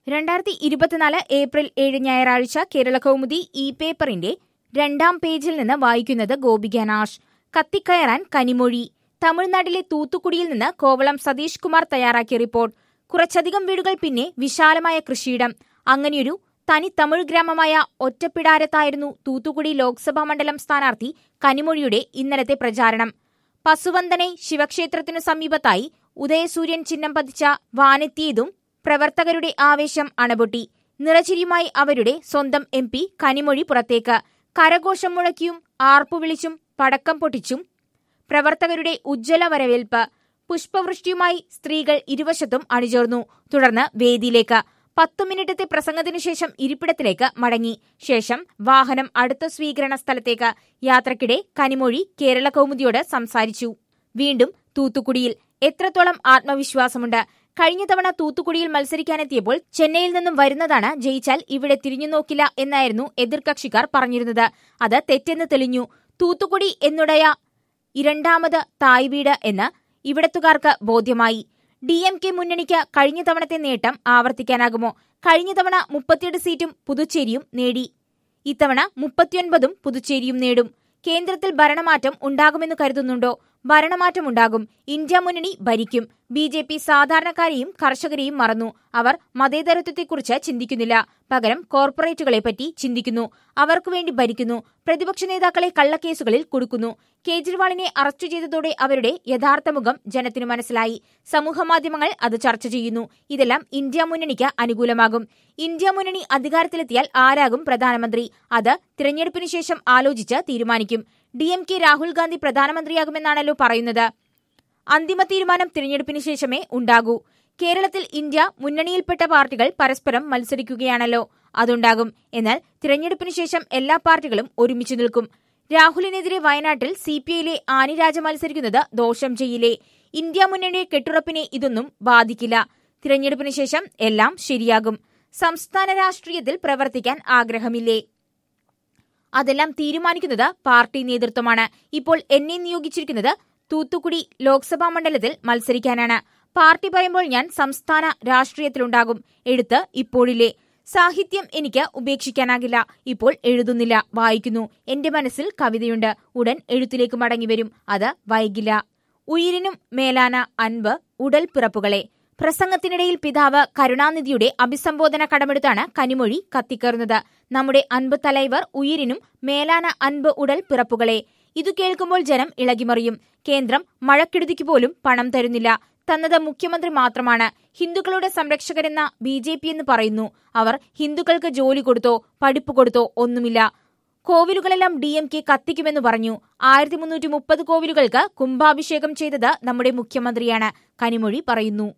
രണ്ടായിരത്തി ഇരുപത്തിനാല് ഏപ്രിൽ ഏഴ് ഞായറാഴ്ച കേരള കൗമുദി ഇ പേപ്പറിന്റെ രണ്ടാം പേജിൽ നിന്ന് വായിക്കുന്നത് ഗോപിക നാഷ് കത്തിക്കയറാൻ കനിമൊഴി തമിഴ്നാട്ടിലെ തൂത്തുക്കുടിയിൽ നിന്ന് കോവളം സതീഷ് കുമാർ തയ്യാറാക്കിയ റിപ്പോർട്ട് കുറച്ചധികം വീടുകൾ പിന്നെ വിശാലമായ കൃഷിയിടം അങ്ങനെയൊരു തനി തമിഴ് ഗ്രാമമായ ഒറ്റപ്പിടാരത്തായിരുന്നു തൂത്തുക്കുടി ലോക്സഭാ മണ്ഡലം സ്ഥാനാർത്ഥി കനിമൊഴിയുടെ ഇന്നലത്തെ പ്രചാരണം പസുവന്തനെ ശിവക്ഷേത്രത്തിനു സമീപത്തായി ഉദയസൂര്യൻ ചിഹ്നം പതിച്ച വാനെത്തിയതും പ്രവർത്തകരുടെ ആവേശം അണപൊട്ടി നിറചിരിയുമായി അവരുടെ സ്വന്തം എം പി കനിമൊഴി പുറത്തേക്ക് കരഘോഷം മുഴക്കിയും ആർപ്പു വിളിച്ചും പടക്കം പൊട്ടിച്ചും പ്രവർത്തകരുടെ ഉജ്ജ്വല വരവേൽപ്പ് പുഷ്പവൃഷ്ടിയുമായി സ്ത്രീകൾ ഇരുവശത്തും അണിചേർന്നു തുടർന്ന് വേദിയിലേക്ക് പത്തു മിനിറ്റത്തെ പ്രസംഗത്തിനു ശേഷം ഇരിപ്പിടത്തിലേക്ക് മടങ്ങി ശേഷം വാഹനം അടുത്ത സ്വീകരണ സ്ഥലത്തേക്ക് യാത്രക്കിടെ കനിമൊഴി കേരള കൗമുദിയോട് സംസാരിച്ചു വീണ്ടും തൂത്തുക്കുടിയിൽ എത്രത്തോളം ആത്മവിശ്വാസമുണ്ട് കഴിഞ്ഞ തവണ തൂത്തുക്കുടിയിൽ മത്സരിക്കാനെത്തിയപ്പോൾ ചെന്നൈയിൽ നിന്നും വരുന്നതാണ് ജയിച്ചാൽ ഇവിടെ തിരിഞ്ഞു നോക്കില്ല എന്നായിരുന്നു എതിർകക്ഷിക്കാർ പറഞ്ഞിരുന്നത് അത് തെറ്റെന്ന് തെളിഞ്ഞു തൂത്തുക്കുടി എന്നുടയ ഇരണ്ടാമത് തായ് വീട് എന്ന് ഇവിടത്തുകാർക്ക് ബോധ്യമായി ഡി എം കെ മുന്നണിക്ക് കഴിഞ്ഞ തവണത്തെ നേട്ടം ആവർത്തിക്കാനാകുമോ കഴിഞ്ഞ തവണ മുപ്പത്തിയെട്ട് സീറ്റും പുതുച്ചേരിയും നേടി ഇത്തവണ മുപ്പത്തിയൊൻപതും പുതുച്ചേരിയും നേടും കേന്ദ്രത്തിൽ ഭരണമാറ്റം ഉണ്ടാകുമെന്ന് കരുതുന്നുണ്ടോ ഭരണമാറ്റമുണ്ടാകും ഇന്ത്യ മുന്നണി ഭരിക്കും ബി ജെ പി സാധാരണക്കാരെയും കർഷകരെയും മറന്നു അവർ മതേതരത്വത്തെക്കുറിച്ച് ചിന്തിക്കുന്നില്ല പകരം കോർപ്പറേറ്റുകളെപ്പറ്റി ചിന്തിക്കുന്നു അവർക്കുവേണ്ടി ഭരിക്കുന്നു പ്രതിപക്ഷ നേതാക്കളെ കള്ളക്കേസുകളിൽ കൊടുക്കുന്നു കേജ്രിവാളിനെ അറസ്റ്റ് ചെയ്തതോടെ അവരുടെ യഥാർത്ഥ മുഖം ജനത്തിനു മനസ്സിലായി സമൂഹമാധ്യമങ്ങൾ അത് ചർച്ച ചെയ്യുന്നു ഇതെല്ലാം ഇന്ത്യ മുന്നണിക്ക് അനുകൂലമാകും ഇന്ത്യ മുന്നണി അധികാരത്തിലെത്തിയാൽ ആരാകും പ്രധാനമന്ത്രി അത് തിരഞ്ഞെടുപ്പിന് ശേഷം ആലോചിച്ച് തീരുമാനിക്കും D M K Rahul Gandhi പ്രധാനമന്ത്രിയാകുമെന്നാണല്ലോ പറയുന്നത് അന്തിമ തീരുമാനം തിരഞ്ഞെടുപ്പിന് ശേഷമേ ഉണ്ടാകൂ കേരളത്തിൽ ഇന്ത്യ മുന്നണിയിൽപ്പെട്ട പാർട്ടികൾ പരസ്പരം മത്സരിക്കുകയാണല്ലോ അതുണ്ടാകും എന്നാൽ തിരഞ്ഞെടുപ്പിന് ശേഷം എല്ലാ പാർട്ടികളും ഒരുമിച്ച് നിൽക്കും രാഹുലിനെതിരെ വയനാട്ടിൽ സി പി ഐയിലെ ആനിരാജ മത്സരിക്കുന്നത് ദോഷം ചെയ്യില്ലേ ഇന്ത്യ മുന്നണിയുടെ കെട്ടുറപ്പിനെ ഇതൊന്നും ബാധിക്കില്ല തിരഞ്ഞെടുപ്പിന് ശേഷം എല്ലാം ശരിയാകും സംസ്ഥാന രാഷ്ട്രീയത്തിൽ പ്രവർത്തിക്കാൻ ആഗ്രഹമില്ലേ അതെല്ലാം തീരുമാനിക്കുന്നത് പാർട്ടി നേതൃത്വമാണ് ഇപ്പോൾ എന്നെ നിയോഗിച്ചിരിക്കുന്നത് തൂത്തുക്കുടി ലോക്സഭാ മണ്ഡലത്തിൽ മത്സരിക്കാനാണ് പാർട്ടി പറയുമ്പോൾ ഞാൻ സംസ്ഥാന രാഷ്ട്രീയത്തിലുണ്ടാകും എഴുത്ത് ഇപ്പോഴില്ലേ സാഹിത്യം എനിക്ക് ഉപേക്ഷിക്കാനാകില്ല ഇപ്പോൾ എഴുതുന്നില്ല വായിക്കുന്നു എന്റെ മനസ്സിൽ കവിതയുണ്ട് ഉടൻ എഴുത്തിലേക്ക് മടങ്ങിവരും അത് വൈകില്ല ഉയിരിനും മേലാന അൻപ് ഉടൽ പിറപ്പുകളെ പ്രസംഗത്തിനിടയിൽ പിതാവ് കരുണാനിധിയുടെ അഭിസംബോധന കടമെടുത്താണ് കനിമൊഴി കത്തിക്കയറുന്നത് നമ്മുടെ അൻപ് തലൈവർ ഉയിരിനും മേലാന അൻപ് ഉടൽ പിറപ്പുകളെ ഇതു കേൾക്കുമ്പോൾ ജനം ഇളകിമറിയും കേന്ദ്രം മഴക്കെടുതിക്ക് പോലും പണം തരുന്നില്ല തന്നത് മുഖ്യമന്ത്രി മാത്രമാണ് ഹിന്ദുക്കളുടെ സംരക്ഷകരെന്ന ബി ജെ പി എന്ന് പറയുന്നു അവർ ഹിന്ദുക്കൾക്ക് ജോലി കൊടുത്തോ പഠിപ്പ് കൊടുത്തോ ഒന്നുമില്ല കോവിലുകളെല്ലാം ഡി എം കെ കത്തിക്കുമെന്ന് പറഞ്ഞു ആയിരത്തി മുന്നൂറ്റി മുപ്പത് കോവിലുകൾക്ക് കുംഭാഭിഷേകം ചെയ്തത് നമ്മുടെ മുഖ്യമന്ത്രിയാണ് കനിമൊഴി പറയുന്നു